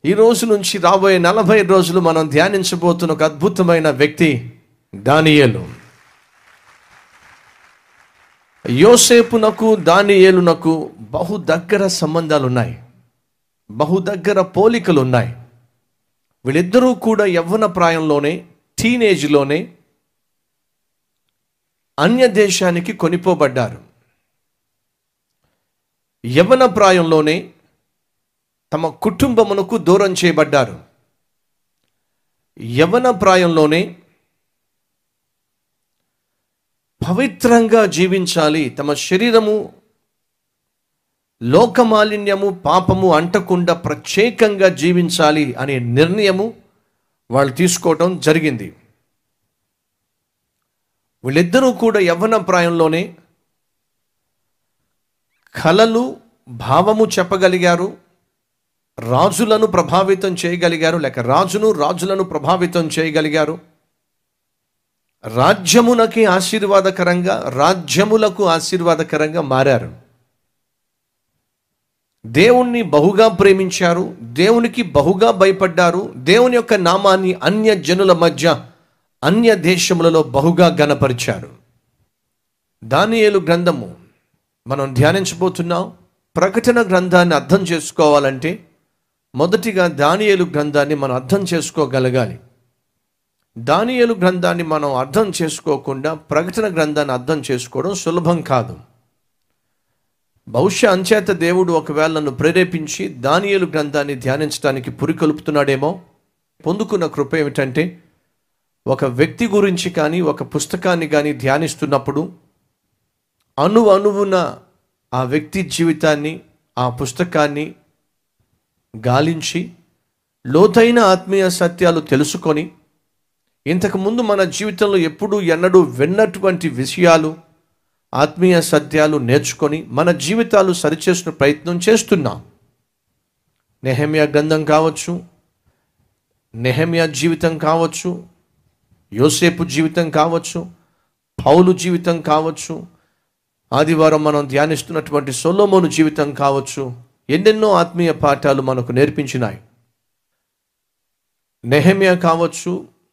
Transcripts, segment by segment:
ఈ రోజు నుంచి రాబోయే నలభై రోజులు మనం ధ్యానించబోతున్న ఒక అద్భుతమైన వ్యక్తి దానియేలు యోసేపునకు దానియేలునకు బహు దగ్గర సంబంధాలు ఉన్నాయి బహు దగ్గర పోలికలు ఉన్నాయి వీళ్ళిద్దరూ కూడా యవ్వన ప్రాయంలోనే టీనేజ్లోనే అన్య దేశానికి కొనిపోబడ్డారు యవ్వన ప్రాయంలోనే తమ కుటుంబమునకు దూరం చేయబడ్డారు యవ్వన ప్రాయంలోనే పవిత్రంగా జీవించాలి తమ శరీరము లోకమాలిన్యము పాపము అంటకుండా ప్రత్యేకంగా జీవించాలి అనే నిర్ణయము వాళ్ళు తీసుకోవటం జరిగింది వీళ్ళిద్దరూ కూడా యవ్వన ప్రాయంలోనే కలలు భావము చెప్పగలిగారు రాజులను ప్రభావితం చేయగలిగారు లేక రాజును రాజులను ప్రభావితం చేయగలిగారు రాజ్యమునకి ఆశీర్వాదకరంగా రాజ్యములకు ఆశీర్వాదకరంగా మారారు దేవుణ్ణి బహుగా ప్రేమించారు దేవునికి బహుగా భయపడ్డారు దేవుని యొక్క నామాన్ని అన్య జనుల మధ్య అన్య దేశములలో బహుగా గనపరిచారు దానియేలు గ్రంథము మనం ధ్యానించబోతున్నాం ప్రకటన గ్రంథాన్ని అర్థం చేసుకోవాలంటే మొదటిగా దానియేలు గ్రంథాన్ని మనం అర్థం చేసుకోగలగాలి దానియేలు గ్రంథాన్ని మనం అర్థం చేసుకోకుండా ప్రకటన గ్రంథాన్ని అర్థం చేసుకోవడం సులభం కాదు బహుశా అంచేత దేవుడు ఒకవేళ నన్ను ప్రేరేపించి దానియేలు గ్రంథాన్ని ధ్యానించడానికి పురికొల్పుతున్నాడేమో పొందుకున్న కృప ఏమిటంటే ఒక వ్యక్తి గురించి కానీ ఒక పుస్తకాన్ని కానీ ధ్యానిస్తున్నప్పుడు అణు అణువున ఆ వ్యక్తి జీవితాన్ని ఆ పుస్తకాన్ని గాలించి లోతైన ఆత్మీయ సత్యాలు తెలుసుకొని ఇంతకుముందు మన జీవితంలో ఎప్పుడూ ఎన్నడూ విన్నటువంటి విషయాలు ఆత్మీయ సత్యాలు నేర్చుకొని మన జీవితాలు సరిచేసిన ప్రయత్నం చేస్తున్నాం నెహమ్యా గ్రంథం కావచ్చు నెహమ్యా జీవితం కావచ్చు యోసేపు జీవితం కావచ్చు పౌలు జీవితం కావచ్చు ఆదివారం మనం ధ్యానిస్తున్నటువంటి సొలోమోను జీవితం కావచ్చు ఎన్నెన్నో ఆత్మీయ పాఠాలు మనకు నేర్పించినాయి నెహమ్యా కావచ్చు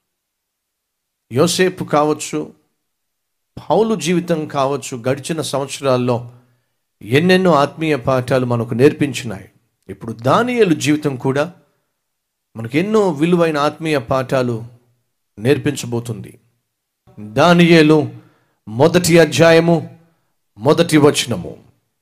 యోసేపు కావచ్చు పౌలు జీవితం కావచ్చు గడిచిన సంవత్సరాల్లో ఎన్నెన్నో ఆత్మీయ పాఠాలు మనకు నేర్పించినాయి ఇప్పుడు దానియేలు జీవితం కూడా మనకు ఎన్నో విలువైన ఆత్మీయ పాఠాలు నేర్పించబోతుంది దానియేలు మొదటి అధ్యాయము మొదటి వచనము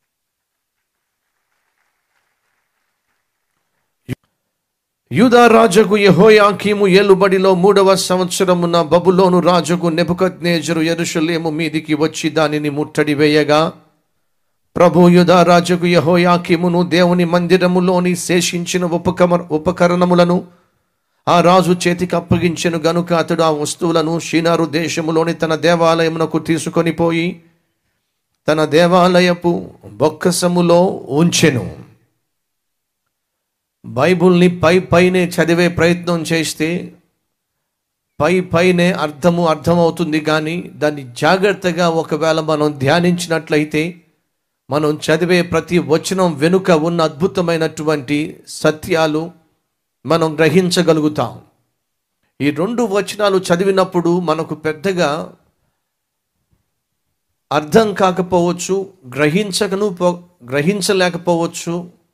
యూదా రాజుకు యెహోయాకీము ఏలుబడిలో మూడవ సంవత్సరమున బబులోను రాజుకు నెబుకద్నేజరు యెరూషలేము మీదికి వచ్చి దానిని ముట్టడి వేయగా ప్రభు యూదా రాజుకు యెహోయాకీమును దేవుని మందిరములోని శేషించిన ఉపకమ ఉపకరణములను ఆ రాజు చేతికి అప్పగించెను గనుక అతడు ఆ వస్తువులను షీనారు దేశములోని తన దేవాలయమునకు తీసుకొని పోయి తన దేవాలయపు బొక్కసములో ఉంచెను బైబుల్ని పై పైనే చదివే ప్రయత్నం చేస్తే పై పైనే అర్థము అర్థమవుతుంది కానీ దాన్ని జాగ్రత్తగా ఒకవేళ మనం ధ్యానించినట్లయితే మనం చదివే ప్రతి వచనం వెనుక ఉన్న అద్భుతమైనటువంటి సత్యాలు మనం గ్రహించగలుగుతాం ఈ రెండు వచనాలు చదివినప్పుడు మనకు పెద్దగా అర్థం కాకపోవచ్చు గ్రహించకను పో గ్రహించలేకపోవచ్చు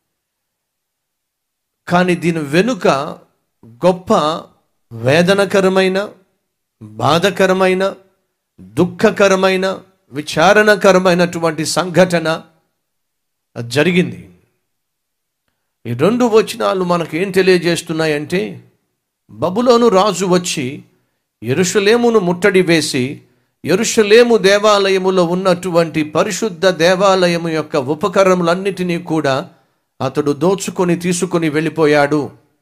కానీ దీని వెనుక గొప్ప వేదనకరమైన బాధకరమైన దుఃఖకరమైన విచారణకరమైనటువంటి సంఘటన జరిగింది ఈ రెండు వచనాలు మనకు ఏం తెలియజేస్తున్నాయంటే బబులోను రాజు వచ్చి ఎరుషలేమును ముట్టడి వేసి ఎరుషలేము దేవాలయములో ఉన్నటువంటి పరిశుద్ధ దేవాలయము యొక్క ఉపకరణములన్నిటినీ కూడా అతడు దోచుకొని తీసుకొని వెళ్ళిపోయాడు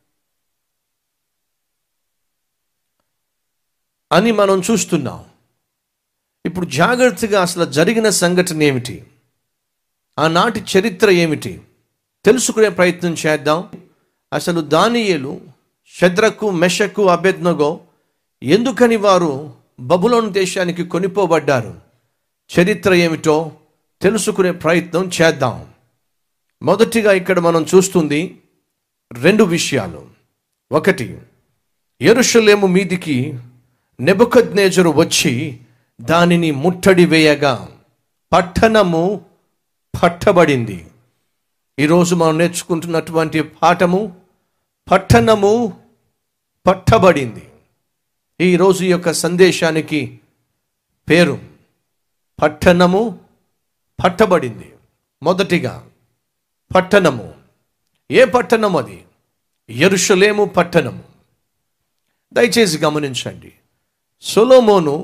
అని మనం చూస్తున్నాం ఇప్పుడు జాగ్రత్తగా అసలు జరిగిన సంఘటన ఏమిటి ఆనాటి చరిత్ర ఏమిటి తెలుసుకునే ప్రయత్నం చేద్దాం అసలు దానియేలు షద్రకు మెషకు అభెజ్నగో ఎందుకని వారు బబులోన్ దేశానికి కొనిపోబడ్డారు చరిత్ర ఏమిటో తెలుసుకునే ప్రయత్నం చేద్దాం మొదటిగా ఇక్కడ మనం చూస్తుంది రెండు విషయాలు ఒకటి ఎరుషలేము మీదికి నెబుకద్నేజరు వచ్చి దానిని ముట్టడి వేయగా పట్టణము పట్టబడింది ఈరోజు మనం నేర్చుకుంటున్నటువంటి పాఠము పట్టణము పట్టబడింది ఈరోజు ఈ యొక్క సందేశానికి పేరు పట్టణము పట్టబడింది మొదటిగా పట్టణము ఏ పట్టణం అది ఎరుషలేము పట్టణము దయచేసి గమనించండి సొలోమోను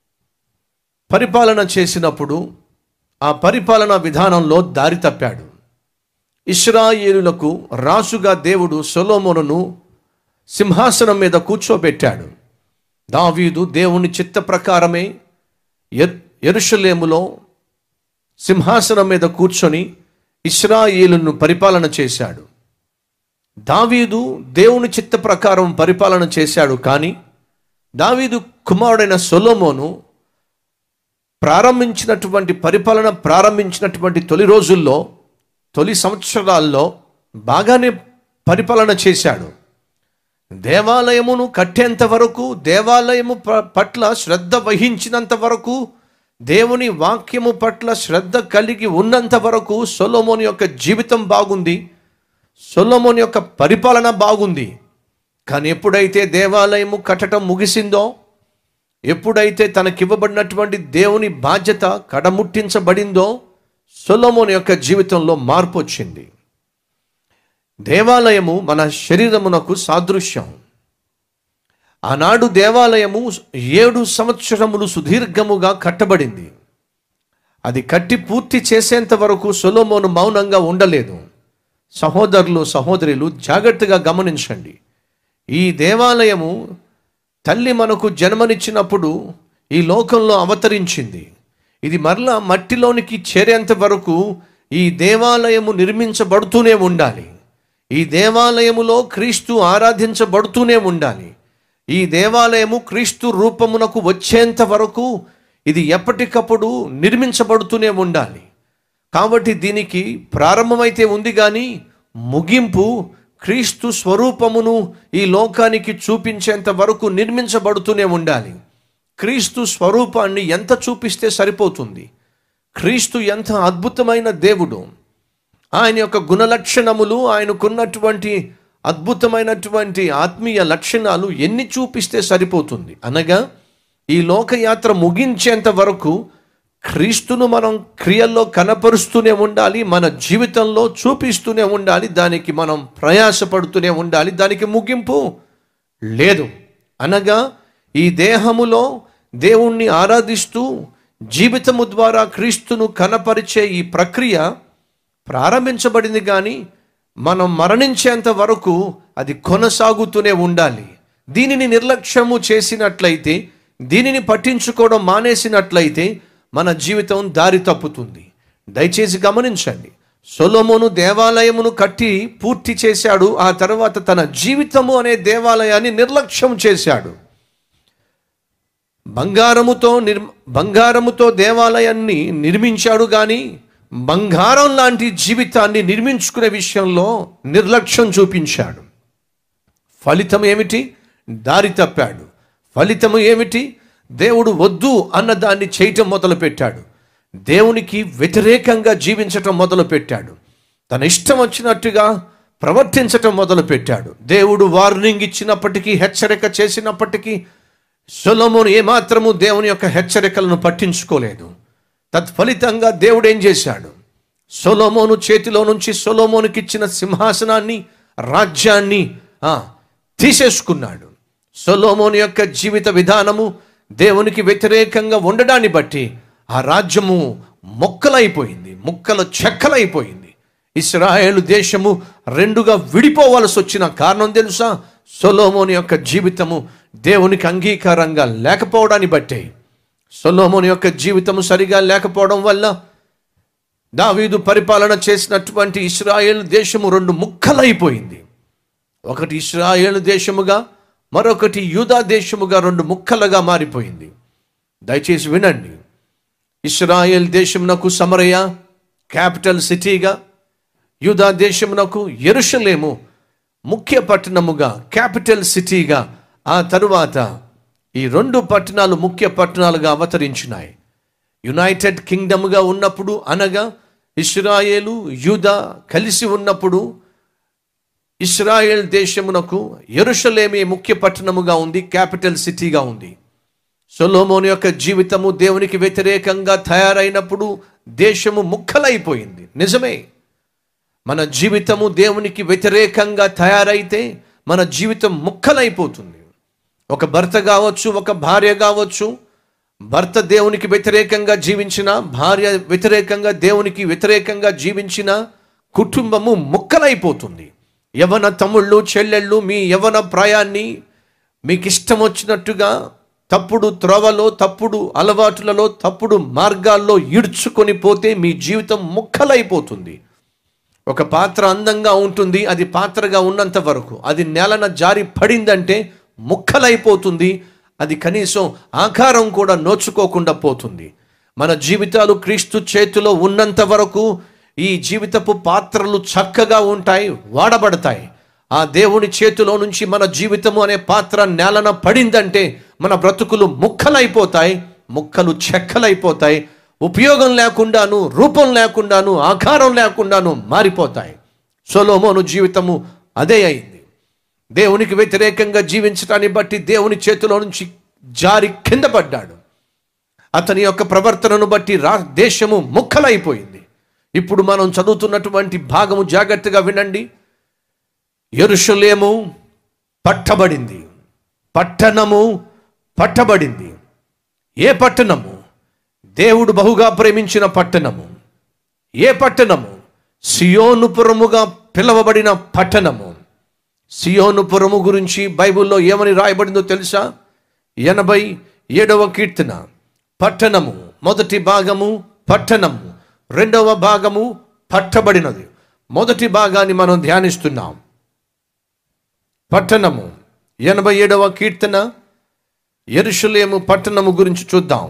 పరిపాలన చేసినప్పుడు ఆ పరిపాలన విధానంలో దారి తప్పాడు ఇస్రాయేలులకు రాజుగా దేవుడు సొలోమోనును సింహాసనం మీద కూర్చోబెట్టాడు దావీదు దేవుని చిత్త ప్రకారమే ఎర్ ఎరుషలేములో సింహాసనం మీద కూర్చొని ఇస్రాయేలును పరిపాలన చేశాడు దావీదు దేవుని చిత్త ప్రకారం పరిపాలన చేశాడు కానీ దావీదు కుమారుడైన సొలోమోను ప్రారంభించినటువంటి పరిపాలన ప్రారంభించినటువంటి తొలి రోజుల్లో తొలి సంవత్సరాల్లో బాగానే పరిపాలన చేశాడు దేవాలయమును కట్టేంత వరకు దేవాలయము ప- పట్ల శ్రద్ధ వహించినంత వరకు దేవుని వాక్యము పట్ల శ్రద్ధ కలిగి ఉన్నంత వరకు సొలోమోని యొక్క జీవితం బాగుంది సొలోమోని యొక్క పరిపాలన బాగుంది కానీ ఎప్పుడైతే దేవాలయము కట్టడం ముగిసిందో ఎప్పుడైతే తనకివ్వబడినటువంటి దేవుని బాధ్యత కడముట్టించబడిందో సొలోమోని యొక్క జీవితంలో మార్పు వచ్చింది దేవాలయము మన శరీరమునకు సాదృశ్యం ఆనాడు దేవాలయము ఏడు సంవత్సరములు సుదీర్ఘముగా కట్టబడింది అది కట్టి పూర్తి చేసేంత వరకు సొలోమోను మౌనంగా ఉండలేదు సహోదరులు సహోదరులు జాగ్రత్తగా గమనించండి ఈ దేవాలయము తల్లి మనకు జన్మనిచ్చినప్పుడు ఈ లోకంలో అవతరించింది ఇది మరలా మట్టిలోనికి చేరేంత వరకు ఈ దేవాలయము నిర్మించబడుతూనే ఉండాలి ఈ దేవాలయములో క్రీస్తు ఆరాధించబడుతూనే ఉండాలి ఈ దేవాలయము క్రీస్తు రూపమునకు వచ్చేంత వరకు ఇది ఎప్పటికప్పుడు నిర్మించబడుతూనే ఉండాలి కాబట్టి దీనికి ప్రారంభమైతే ఉంది కానీ ముగింపు క్రీస్తు స్వరూపమును ఈ లోకానికి చూపించేంత వరకు నిర్మించబడుతూనే ఉండాలి క్రీస్తు స్వరూపాన్ని ఎంత చూపిస్తే సరిపోతుంది క్రీస్తు ఎంత అద్భుతమైన దేవుడు ఆయన యొక్క గుణలక్షణములు ఆయనకున్నటువంటి అద్భుతమైనటువంటి ఆత్మీయ లక్షణాలు ఎన్ని చూపిస్తే సరిపోతుంది అనగా ఈ లోకయాత్ర ముగించేంత వరకు క్రీస్తును మనం క్రియల్లో కనపరుస్తూనే ఉండాలి మన జీవితంలో చూపిస్తూనే ఉండాలి దానికి మనం ప్రయాసపడుతూనే ఉండాలి దానికి ముగింపు లేదు అనగా ఈ దేహములో దేవుణ్ణి ఆరాధిస్తూ జీవితము ద్వారా క్రీస్తును కనపరిచే ఈ ప్రక్రియ ప్రారంభించబడింది కానీ మనం మరణించేంత వరకు అది కొనసాగుతూనే ఉండాలి దీనిని నిర్లక్ష్యము చేసినట్లయితే దీనిని పట్టించుకోవడం మానేసినట్లయితే మన జీవితం దారి తప్పుతుంది దయచేసి గమనించండి సొలోమోను దేవాలయమును కట్టి పూర్తి చేశాడు ఆ తర్వాత తన జీవితము అనే దేవాలయాన్ని నిర్లక్ష్యం చేశాడు బంగారముతో నిర్ బంగారముతో దేవాలయాన్ని నిర్మించాడు కానీ బంగారం లాంటి జీవితాన్ని నిర్మించుకునే విషయంలో నిర్లక్ష్యం చూపించాడు ఫలితం ఏమిటి దారి తప్పాడు ఫలితము ఏమిటి దేవుడు వద్దు అన్న దాన్ని చేయటం మొదలుపెట్టాడు దేవునికి వ్యతిరేకంగా జీవించటం మొదలుపెట్టాడు తన ఇష్టం వచ్చినట్టుగా ప్రవర్తించటం మొదలుపెట్టాడు దేవుడు వార్నింగ్ ఇచ్చినప్పటికీ హెచ్చరిక చేసినప్పటికీ సొలొమోను ఏమాత్రము దేవుని యొక్క హెచ్చరికలను పట్టించుకోలేదు తత్ఫలితంగా దేవుడు ఏం చేశాడు సొలోమోను చేతిలో నుంచి సొలోమోనుకి ఇచ్చిన సింహాసనాన్ని రాజ్యాన్ని ఆ, తీసేసుకున్నాడు సొలోమోను యొక్క జీవిత విధానము దేవునికి వ్యతిరేకంగా ఉండడాన్ని బట్టి ఆ రాజ్యము మొక్కలైపోయింది ముక్కలు చెక్కలైపోయింది ఇస్రాయేలు దేశము రెండుగా విడిపోవలసి వచ్చిన కారణం తెలుసా సొలోమోని యొక్క జీవితము దేవునికి అంగీకారంగా లేకపోవడాన్ని బట్టే సొలోమోని యొక్క జీవితము సరిగా లేకపోవడం వల్ల దావీదు పరిపాలన చేసినటువంటి ఇస్రాయేల్ దేశము రెండు ముక్కలైపోయింది ఒకటి ఇస్రాయేల్ దేశముగా మరొకటి యూదా దేశముగా రెండు ముక్కలుగా మారిపోయింది దయచేసి వినండి ఇస్రాయేల్ దేశమునకు సమరయ క్యాపిటల్ సిటీగా యూదా దేశమునకు ఎరుషలేము ముఖ్య పట్టణముగా క్యాపిటల్ సిటీగా ఆ తరువాత ఈ రెండు పట్టణాలు ముఖ్య పట్టణాలుగా అవతరించినాయి యునైటెడ్ కింగ్డమ్గా ఉన్నప్పుడు అనగా ఇస్రాయేలు యూదా కలిసి ఉన్నప్పుడు ఇస్రాయేల్ దేశమునకు ఎరుషలేమే ముఖ్య పట్టణముగా ఉంది క్యాపిటల్ సిటీగా ఉంది సొలోమోని యొక్క జీవితము దేవునికి వ్యతిరేకంగా తయారైనప్పుడు దేశము ముక్కలైపోయింది నిజమే మన జీవితము దేవునికి వ్యతిరేకంగా తయారైతే మన జీవితం ముక్కలైపోతుంది ఒక భర్త కావచ్చు ఒక భార్య కావచ్చు భర్త దేవునికి వ్యతిరేకంగా జీవించిన భార్య వ్యతిరేకంగా దేవునికి వ్యతిరేకంగా జీవించిన కుటుంబము ముక్కలైపోతుంది యవన తమ్ముళ్ళు చెల్లెళ్ళు మీ యవన ప్రాయాన్ని మీకు ఇష్టం వచ్చినట్టుగా తప్పుడు త్రోవలో తప్పుడు అలవాట్లలో తప్పుడు మార్గాల్లో ఈడ్చుకొని పోతే మీ జీవితం ముక్కలైపోతుంది ఒక పాత్ర అందంగా ఉంటుంది అది పాత్రగా ఉన్నంత వరకు అది నేలన జారి పడిందంటే ముక్కలైపోతుంది అది కనీసం ఆకారం కూడా నోచుకోకుండా పోతుంది మన జీవితాలు క్రీస్తు చేతిలో ఉన్నంత వరకు ఈ జీవితపు పాత్రలు చక్కగా ఉంటాయి వాడబడతాయి ఆ దేవుని చేతిలో నుంచి మన జీవితము అనే పాత్ర నేలన పడిందంటే మన బ్రతుకులు ముక్కలైపోతాయి ముక్కలు చెక్కలైపోతాయి ఉపయోగం లేకుండాను రూపం లేకుండాను ఆకారం లేకుండాను మారిపోతాయి సొలోమోను జీవితము అదే అయింది దేవునికి వ్యతిరేకంగా జీవించడాన్ని బట్టి దేవుని చేతిలో నుంచి జారి కింద పడ్డాడు అతని యొక్క ప్రవర్తనను బట్టి రా దేశము ముక్కలైపోయింది ఇప్పుడు మనం చదువుతున్నటువంటి భాగము జాగ్రత్తగా వినండి ఎరుషలేము పట్టబడింది పట్టణము పట్టబడింది ఏ పట్టణము దేవుడు బహుగా ప్రేమించిన పట్టణము ఏ పట్టణము సియోనుపురముగా పిలవబడిన పట్టణము సియోనుపురము గురించి బైబిల్లో ఏమని రాయబడిందో తెలుసా ఎనభై ఏడవ కీర్తన పట్టణము మొదటి భాగము పట్టణము రెండవ భాగము పట్టబడినది మొదటి భాగాన్ని మనం ధ్యానిస్తున్నాం పట్టణము ఎనభై ఏడవ కీర్తన ఎరుషలేము పట్టణము గురించి చూద్దాం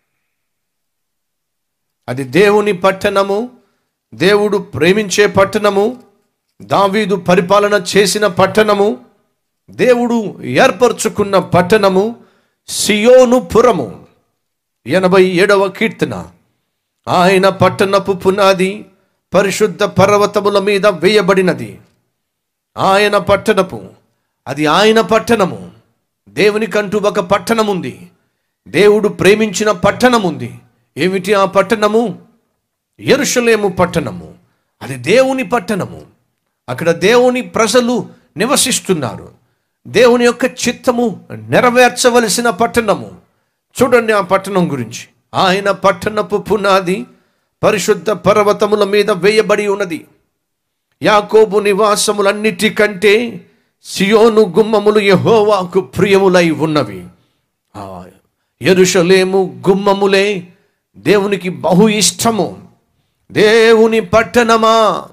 అది దేవుని పట్టణము దేవుడు ప్రేమించే పట్టణము దావీదు పరిపాలన చేసిన పట్టణము దేవుడు ఏర్పరచుకున్న పట్టణము సియోను పురము ఎనభై ఏడవ కీర్తన ఆయన పట్టణపు పునాది పరిశుద్ధ పర్వతముల మీద వేయబడినది ఆయన పట్టణపు అది ఆయన పట్టణము దేవునికంటూ ఒక పట్టణం ఉంది దేవుడు ప్రేమించిన పట్టణం ఉంది ఏమిటి ఆ పట్టణము ఎరుషలేము పట్టణము అది దేవుని పట్టణము అక్కడ దేవుని ప్రజలు నివసిస్తున్నారు దేవుని యొక్క చిత్తము నెరవేర్చవలసిన పట్టణము చూడండి ఆ పట్టణం గురించి ఆయన పట్టణపు పునాది పరిశుద్ధ పర్వతముల మీద వేయబడి ఉన్నది యాకోబు నివాసములన్నిటికంటే సియోను గుమ్మములు యెహోవాకు ప్రియములై ఉన్నవి ఆ యెరూషలేము గుమ్మములే దేవునికి బహు ఇష్టము దేవుని పట్టణమా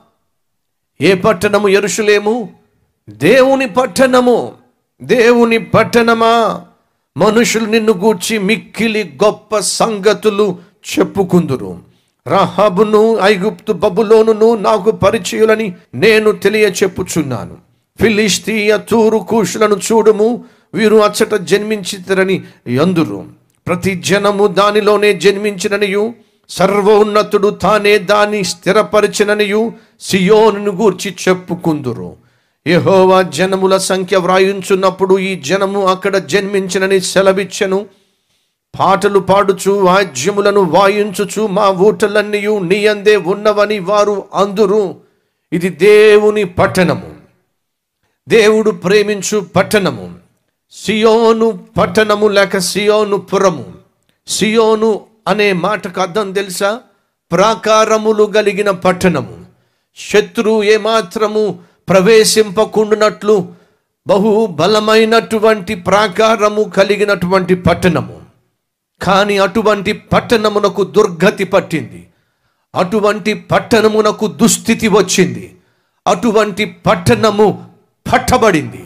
ఏ పట్టణము ఎరుషులేము దేవుని పట్టణము దేవుని పట్టణమా మనుషులు నిన్ను గూర్చి మిక్కిలి గొప్ప సంగతులు చెప్పుకుందురు రహాబును ఐగుప్తు బబులోనును నాకు పరిచయులని నేను తెలియ చెప్పుచున్నాను ఫిలిస్తీయ తూరు కూషులను చూడుము వీరు అచ్చట జన్మించితరని అందురు ప్రతి జనము దానిలోనే జన్మించిననియు సర్వోన్నతుడు తానే దాన్ని స్థిరపరిచిననియు సియోనును గూర్చి చెప్పుకుందురు యెహోవా జనముల సంఖ్య వ్రాయించున్నప్పుడు ఈ జనము అక్కడ జన్మించినని సెలవిచ్చెను పాటలు పాడుచు వాద్యములను వాయించుచు మా ఊటలన్నీయు నీ అందే ఉన్నవని వారు అందురు ఇది దేవుని పట్టణము దేవుడు ప్రేమించు పట్టణము సియోను పట్టణము లేక సియోను పురము సియోను అనే మాటకు అర్థం తెలుసా ప్రాకారములు కలిగిన పట్టణము శత్రువు ఏమాత్రము ప్రవేశింపకుండునట్లు బహు బలమైనటువంటి ప్రాకారము కలిగినటువంటి పట్టణము కానీ అటువంటి పట్టణమునకు దుర్గతి పట్టింది అటువంటి పట్టణమునకు దుస్థితి వచ్చింది అటువంటి పట్టణము పట్టబడింది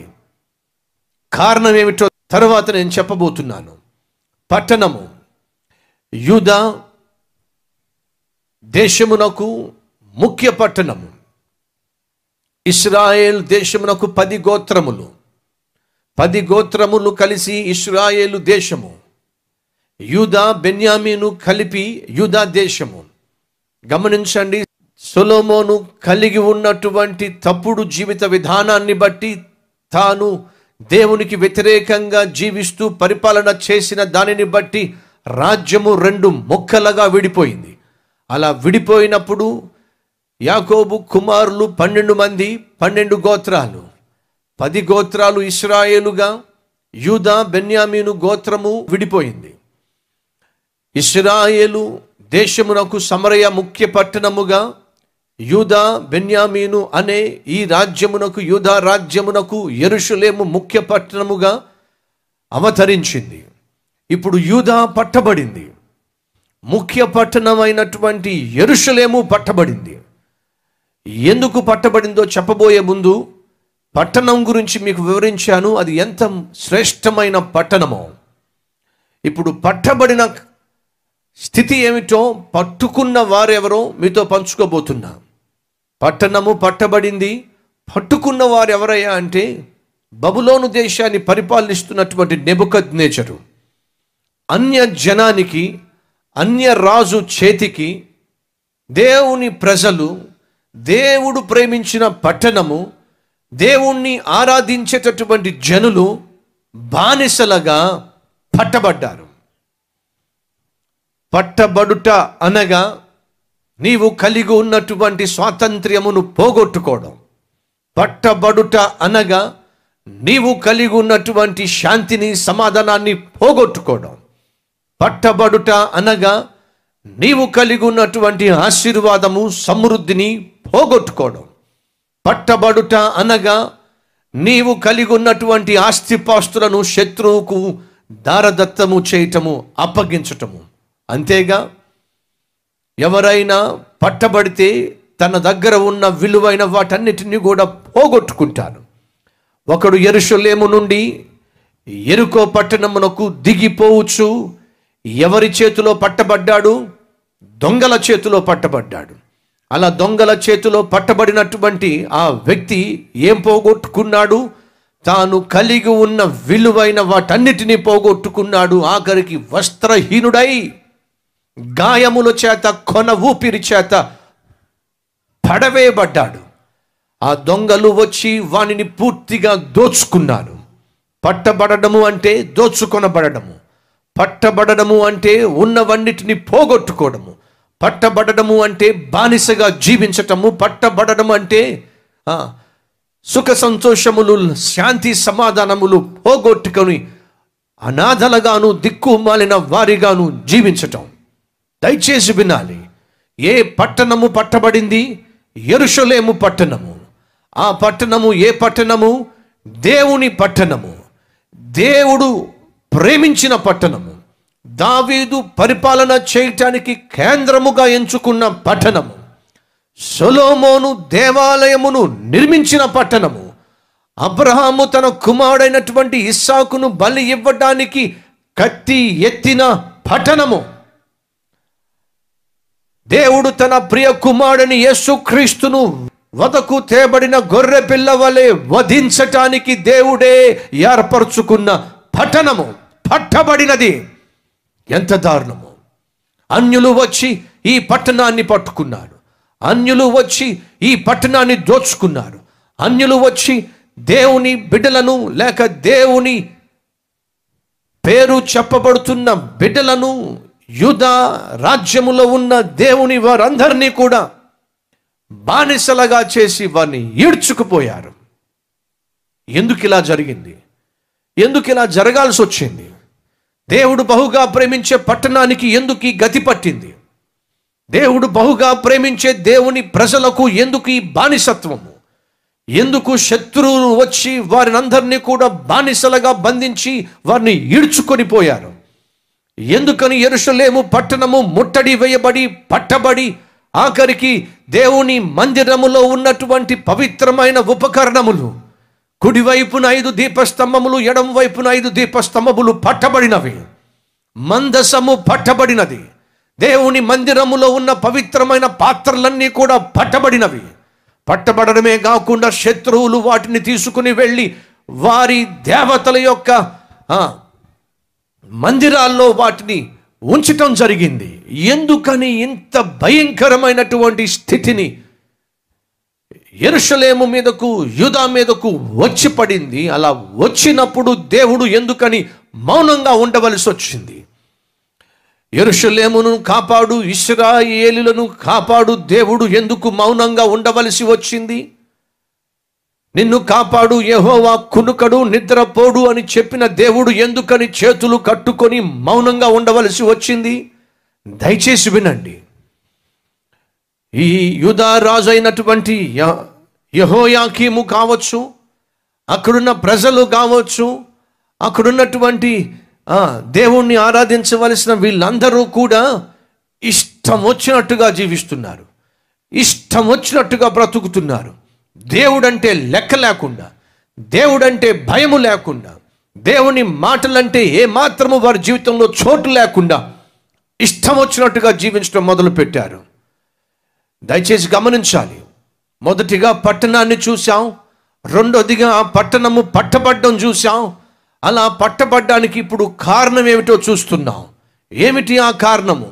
కారణం ఏమిటో తర్వాత నేను చెప్పబోతున్నాను పట్టణము యూద దేశమునకు ముఖ్య పట్టణము ఇస్రాయేల్ దేశమునకు పది గోత్రములు పది గోత్రములు కలిసి ఇస్రాయేలు దేశము యూదా బెన్యామీను కలిపి యూదా దేశము గమనించండి సొలోమోను కలిగి ఉన్నటువంటి తప్పుడు జీవిత విధానాన్ని బట్టి తాను దేవునికి వ్యతిరేకంగా జీవిస్తూ పరిపాలన చేసిన దానిని బట్టి రాజ్యము రెండు మొక్కలుగా విడిపోయింది అలా విడిపోయినప్పుడు యాకోబు కుమారులు పన్నెండు మంది పన్నెండు గోత్రాలు పది గోత్రాలు ఇస్రాయేలుగా యూదా బెన్యామీను గోత్రము విడిపోయింది ఇస్రాయేలు దేశమునకు సమరయ ముఖ్య పట్టణముగా యూదా బెన్యామీను అనే ఈ రాజ్యమునకు యూదా రాజ్యమునకు ఎరుషులేము ముఖ్య పట్టణముగా అవతరించింది ఇప్పుడు యూదా పట్టబడింది ముఖ్య పట్టణమైనటువంటి ఎరుషులేము పట్టబడింది ఎందుకు పట్టబడిందో చెప్పబోయే ముందు పట్టణం గురించి మీకు వివరించాను అది ఎంత శ్రేష్టమైన పట్టణమో ఇప్పుడు పట్టబడిన స్థితి ఏమిటో పట్టుకున్న వారెవరో మీతో పంచుకోబోతున్నా పట్టణము పట్టబడింది పట్టుకున్న వారు ఎవరయ్యా అంటే బబులోను దేశాన్ని పరిపాలిస్తున్నటువంటి నెబుకద్ నేచరు అన్య జనానికి అన్య రాజు చేతికి దేవుని ప్రజలు దేవుడు ప్రేమించిన పట్టణము దేవుణ్ణి ఆరాధించేటటువంటి జనులు బానిసలుగా పట్టబడ్డారు పట్టబడుట అనగా నీవు కలిగి ఉన్నటువంటి స్వాతంత్ర్యమును పోగొట్టుకోవడం పట్టబడుట అనగా నీవు కలిగి ఉన్నటువంటి శాంతిని సమాధానాన్ని పోగొట్టుకోవడం పట్టబడుట అనగా నీవు కలిగి ఉన్నటువంటి ఆశీర్వాదము సమృద్ధిని పోగొట్టుకోవడం పట్టబడుట అనగా నీవు కలిగి ఉన్నటువంటి ఆస్తిపాస్తులను శత్రువుకు దారదత్తము చేయటము అప్పగించటము అంతేగా ఎవరైనా పట్టబడితే తన దగ్గర ఉన్న విలువైన వాటన్నిటిని కూడా పోగొట్టుకుంటారు ఒకడు ఎరుషలేము నుండి ఎరుకో పట్టణమునకు దిగిపోవచ్చు ఎవరి చేతిలో పట్టబడ్డాడు దొంగల చేతిలో పట్టబడ్డాడు అలా దొంగల చేతిలో పట్టబడినటువంటి ఆ వ్యక్తి ఏం పోగొట్టుకున్నాడు తాను కలిగి ఉన్న విలువైన వాటన్నిటినీ పోగొట్టుకున్నాడు ఆఖరికి వస్త్రహీనుడై గాయముల చేత కొన ఊపిరి చేత పడవేయబడ్డాడు ఆ దొంగలు వచ్చి వానిని పూర్తిగా దోచుకున్నారు పట్టబడడము అంటే దోచుకొనబడడము పట్టబడడము అంటే ఉన్నవన్నిటిని పోగొట్టుకోవడము పట్టబడడము అంటే బానిసగా జీవించటము పట్టబడడం అంటే ఆ, సుఖ సంతోషములు శాంతి సమాధానములు పోగొట్టుకొని అనాథలుగాను దిక్కు మాలిన వారిగాను జీవించటం దయచేసి వినాలి ఏ పట్టణము పట్టబడింది ఎరుషలేము పట్టణము ఆ పట్టణము ఏ పట్టణము దేవుని పట్టణము దేవుడు ప్రేమించిన పట్టణము దావీదు పరిపాలన చేయటానికి కేంద్రముగా ఎంచుకున్న పట్టణము సొలోమోను దేవాలయమును నిర్మించిన పట్టణము అబ్రహాము తన కుమారుడైనటువంటి ఇస్సాకును బలి ఇవ్వడానికి కత్తి ఎత్తిన పట్టణము దేవుడు తన ప్రియ కుమారుని యేసుక్రీస్తును వదకు తేబడిన గొర్రె పిల్ల వలె వధించటానికి దేవుడే ఏర్పరచుకున్న పట్టణము పట్టబడినది ఎంత దారుణము అన్యులు వచ్చి ఈ పట్టణాన్ని పట్టుకున్నారు అన్యులు వచ్చి ఈ పట్టణాన్ని దోచుకున్నారు అన్యులు వచ్చి దేవుని బిడ్డలను లేక దేవుని పేరు చెప్పబడుతున్న బిడ్డలను యుధ రాజ్యములో ఉన్న దేవుని వారందరినీ కూడా బానిసలుగా చేసి వారిని ఈడ్చుకుపోయారు ఎందుకు ఇలా జరిగింది ఎందుకు ఇలా జరగాల్సి వచ్చింది దేవుడు బహుగా ప్రేమించే పట్టణానికి ఎందుకు ఈ గతి పట్టింది దేవుడు బహుగా ప్రేమించే దేవుని ప్రజలకు ఎందుకు ఈ బానిసత్వము ఎందుకు శత్రువులు వచ్చి వారిని అందరినీ కూడా బానిసలుగా బంధించి వారిని ఈడ్చుకొని పోయారు ఎందుకని ఎరుషలేము పట్టణము ముట్టడి వేయబడి పట్టబడి ఆఖరికి దేవుని మందిరములో ఉన్నటువంటి పవిత్రమైన ఉపకరణములు కుడివైపున ఐదు దీపస్తంభములు ఎడం వైపున ఐదు దీపస్తంభములు పట్టబడినవి మందసము పట్టబడినది దేవుని మందిరములో ఉన్న పవిత్రమైన పాత్రలన్నీ కూడా పట్టబడినవి పట్టబడడమే కాకుండా శత్రువులు వాటిని తీసుకుని వెళ్ళి వారి దేవతల యొక్క ఆ, మందిరాల్లో వాటిని ఉంచటం జరిగింది ఎందుకని ఇంత భయంకరమైనటువంటి స్థితిని ఎరుషలేము మీదకు యూదా మీదకు వచ్చి పడింది అలా వచ్చినప్పుడు దేవుడు ఎందుకని మౌనంగా ఉండవలసి వచ్చింది ఎరుషలేమును కాపాడు ఇస్రాయేలులను కాపాడు దేవుడు ఎందుకు మౌనంగా ఉండవలసి వచ్చింది నిన్ను కాపాడు యెహోవా కునుకడు నిద్రపోడు అని చెప్పిన దేవుడు ఎందుకని చేతులు కట్టుకొని మౌనంగా ఉండవలసి వచ్చింది దయచేసి వినండి ఈ యూదా రాజు అయినటువంటి య- యెహోయాకీము కావచ్చు అక్కడున్న ప్రజలు కావచ్చు అక్కడున్నటువంటి ఆ, దేవుణ్ణి ఆరాధించవలసిన వీళ్ళందరూ కూడా ఇష్టం వచ్చినట్టుగా జీవిస్తున్నారు ఇష్టం వచ్చినట్టుగా బ్రతుకుతున్నారు దేవుడంటే లెక్క లేకుండా దేవుడంటే భయము లేకుండా దేవుని మాటలంటే ఏ మాత్రము వారి జీవితంలో చోటు లేకుండా ఇష్టం వచ్చినట్టుగా జీవించడం మొదలు పెట్టారు దయచేసి గమనించాలి మొదటిగా పట్టణాన్ని చూసాం రెండోదిగా ఆ పట్టణము పట్టబడ్డం చూసాం అలా పట్టబడ్డానికి ఇప్పుడు కారణం ఏమిటో చూస్తున్నాం ఏమిటి ఆ కారణము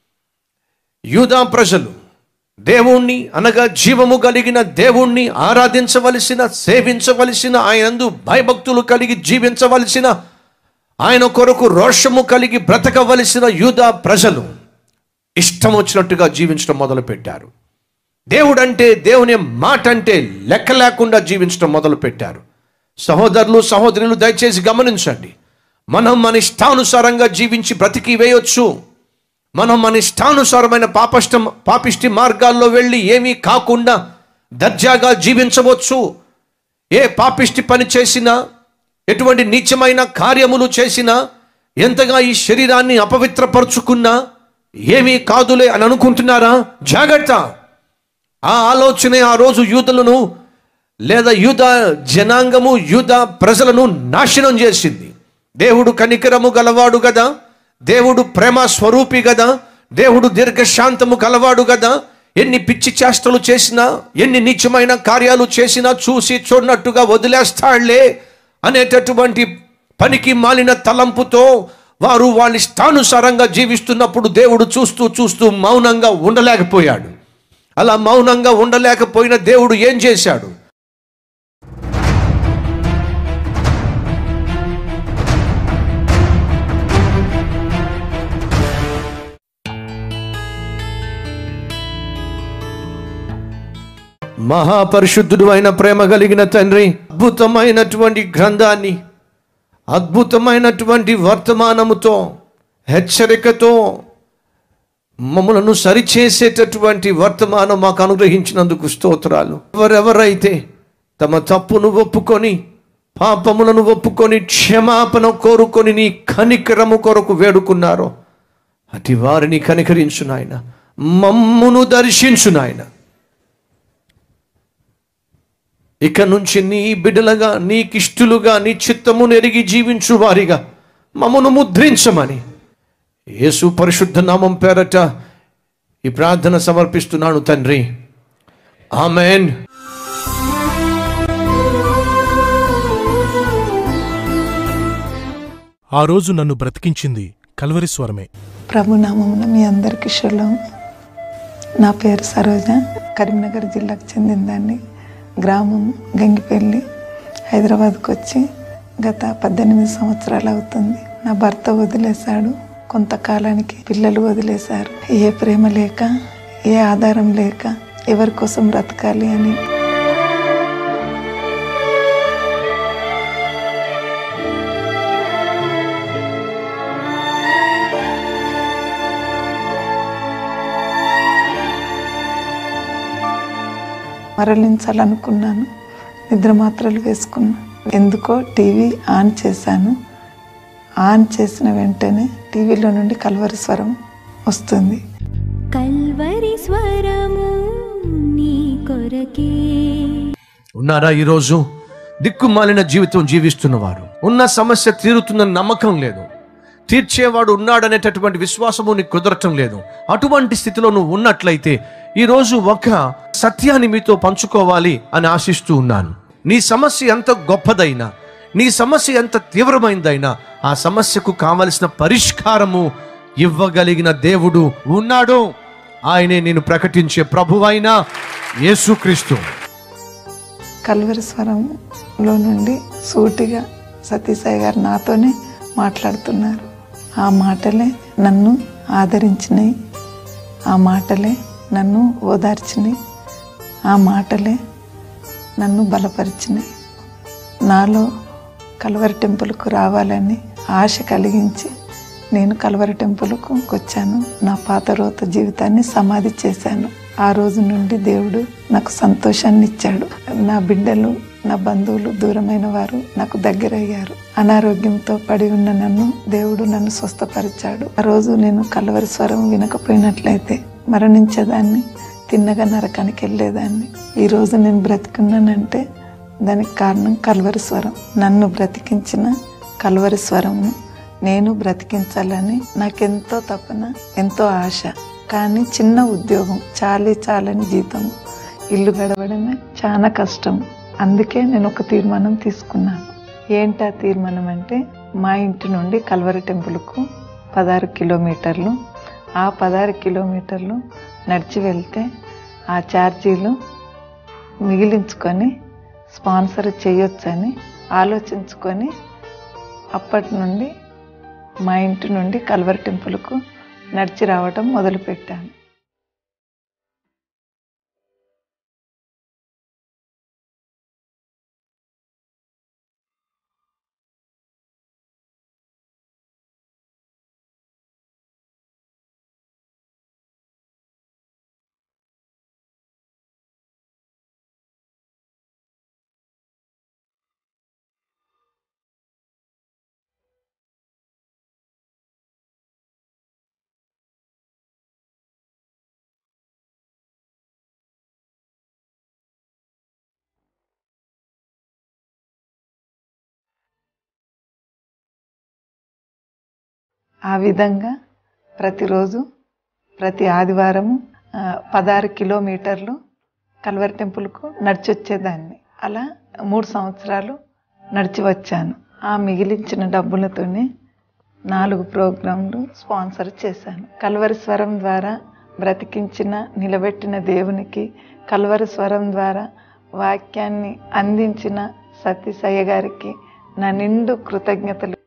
యూదా ప్రజలు దేవుణ్ణి అనగా జీవము కలిగిన దేవుణ్ణి ఆరాధించవలసిన సేవించవలసిన ఆయనందు భయభక్తులు కలిగి జీవించవలసిన ఆయన కొరకు రోషము కలిగి బ్రతకవలసిన యూదా ప్రజలు ఇష్టం వచ్చినట్టుగా జీవించడం మొదలుపెట్టారు దేవుడంటే దేవుని మాట అంటే లెక్క లేకుండా జీవించడం మొదలుపెట్టారు సహోదరులు సహోదరులు దయచేసి గమనించండి మనం మన ఇష్టానుసారంగా జీవించి బ్రతికి వేయొచ్చు మనం మన ఇష్టానుసారమైన పాపష్టం పాపిష్టి మార్గాల్లో వెళ్ళి ఏమీ కాకుండా దర్జాగా జీవించవచ్చు ఏ పాపిష్టి పని చేసినా ఎటువంటి నీచమైన కార్యములు చేసినా ఎంతగా ఈ శరీరాన్ని అపవిత్రపరుచుకున్నా ఏమీ కాదులే అని అనుకుంటున్నారా జాగ్రత్త ఆ ఆలోచనే ఆ రోజు యూదులను లేదా యూద జనాంగము యూద ప్రజలను నాశనం చేసింది దేవుడు కనికరము గలవాడు కదా దేవుడు ప్రేమ స్వరూపి కదా దేవుడు దీర్ఘశాంతము గలవాడు కదా ఎన్ని పిచ్చి చేష్టలు చేసినా ఎన్ని నీచమైన కార్యాలు చేసినా చూసి చూడనట్టుగా వదిలేస్తాళ్లే అనేటటువంటి పనికి మాలిన తలంపుతో వారు వాళ్ళ ఇష్టానుసారంగా జీవిస్తున్నప్పుడు దేవుడు చూస్తూ చూస్తూ మౌనంగా ఉండలేకపోయాడు అలా మౌనంగా ఉండలేకపోయిన దేవుడు ఏం చేశాడు మహాపరిశుద్ధుడు అయిన ప్రేమ కలిగిన తండ్రి అద్భుతమైనటువంటి గ్రంథాన్ని అద్భుతమైనటువంటి వర్తమానముతో హెచ్చరికతో మమ్మలను సరిచేసేటటువంటి వర్తమానం మాకు అనుగ్రహించినందుకు స్తోత్రాలు ఎవరెవరైతే తమ తప్పును ఒప్పుకొని పాపములను ఒప్పుకొని క్షమాపణ కోరుకొని నీ కనికరము కొరకు వేడుకున్నారో అటు వారిని కనికరించు నాయన మమ్మును దర్శించు నాయన ఇక నుంచి నీ బిడ్డలుగా నీకిష్టులుగా నీ చిత్తమును ఎరిగి జీవించు వారిగా మమ్మను ముద్రించమని యేసు పరిశుద్ధ నామం పేరట ఈ ప్రార్థన సమర్పిస్తున్నాను తండ్రి ఆమెన్ ఆ రోజు నన్ను బ్రతికించింది కల్వరి స్వరమే ప్రభునామమున మీ అందరికీ శులం నా పేరు సరోజ కరీంనగర్ జిల్లాకు చెందిందాన్ని గ్రామం గంగిపల్లి హైదరాబాద్కు వచ్చి గత పద్దెనిమిది సంవత్సరాలు అవుతుంది నా భర్త వదిలేశాడు కొంతకాలానికి పిల్లలు వదిలేశారు ఏ ప్రేమ లేక ఏ ఆధారం లేక ఎవరి కోసం బ్రతకాలి అని మరలించాలనుకున్నాను నిద్ర మాత్రలు వేసుకున్నాను ఎందుకో టీవీ ఆన్ చేశాను ఆన్ చేసిన వెంటనే టీవీలో నుండి కల్వరి స్వరం వస్తుంది కల్వరి స్వరము నీ కొరకే ఉన్నారా ఈరోజు దిక్కుమాలిన జీవితం జీవిస్తున్నవారు ఉన్న సమస్య తీరుతుందని నమ్మకం లేదు తీర్చేవాడు ఉన్నాడనేటటువంటి విశ్వాసము నీకు కుదరటం లేదు అటువంటి స్థితిలో నువ్వు ఉన్నట్లయితే ఈరోజు ఒక సత్యాన్ని మీతో పంచుకోవాలి అని ఆశిస్తూ ఉన్నాను నీ సమస్య ఎంత గొప్పదైనా నీ సమస్య ఎంత తీవ్రమైందైనా ఆ సమస్యకు కావలసిన పరిష్కారము ఇవ్వగలిగిన దేవుడు ఉన్నాడు ఆయనే నేను ప్రకటించే ప్రభువైన యేసుక్రీస్తు కల్వరి స్వరంలో నుండి సూటిగా సతీసాయి గారు నాతోనే మాట్లాడుతున్నారు ఆ మాటలే నన్ను ఆదరించినాయి ఆ మాటలే నన్ను ఓదార్చినాయి ఆ మాటలే నన్ను బలపరిచినాయి నాలో కల్వరి టెంపుల్కు రావాలని ఆశ కలిగించి నేను కల్వరి టెంపుల్కు వచ్చాను నా పాత రోత జీవితాన్ని సమాధి చేశాను ఆ రోజు నుండి దేవుడు నాకు సంతోషాన్ని ఇచ్చాడు నా బిడ్డలు నా బంధువులు దూరమైన వారు నాకు దగ్గరయ్యారు అనారోగ్యంతో పడి ఉన్న నన్ను దేవుడు నన్ను స్వస్థపరిచాడు ఆ రోజు నేను కలవరి స్వరం వినకపోయినట్లయితే మరణించేదాన్ని తిన్నగా నరకానికి వెళ్ళేదాన్ని ఈ రోజు నేను బ్రతికున్నానంటే దానికి కారణం కల్వరి స్వరం నన్ను బ్రతికించిన కల్వరి స్వరము నేను బ్రతికించాలని నాకెంతో తపన ఎంతో ఆశ కానీ చిన్న ఉద్యోగం చాలీ చాలని జీతం ఇల్లు గడవడమే చాలా కష్టం అందుకే నేను ఒక తీర్మానం తీసుకున్నాను ఏంటి ఆ తీర్మానం అంటే మా ఇంటి నుండి కల్వరి టెంపుల్కు పదహారు కిలోమీటర్లు ఆ పదహారు కిలోమీటర్లు నడిచి వెళ్తే ఆ ఛార్జీలు మిగిలించుకొని స్పాన్సర్ చేయొచ్చని ఆలోచించుకొని అప్పటి నుండి మా ఇంటి నుండి కల్వరి టెంపుల్కు నడిచి రావటం మొదలుపెట్టాను ఆ విధంగా ప్రతిరోజు ప్రతి ఆదివారము ఆ, పదహారు కిలోమీటర్లు కల్వరి టెంపుల్కు నడిచి వచ్చేదాన్ని అలా మూడు సంవత్సరాలు నడిచి వచ్చాను ఆ మిగిలించిన డబ్బులతోనే నాలుగు ప్రోగ్రాంలు స్పాన్సర్ చేశాను కల్వరి స్వరం ద్వారా బ్రతికించిన నిలబెట్టిన దేవునికి కల్వరి స్వరం ద్వారా వాక్యాన్ని అందించిన సతీసయ్య గారికి నా నిండు కృతజ్ఞతలు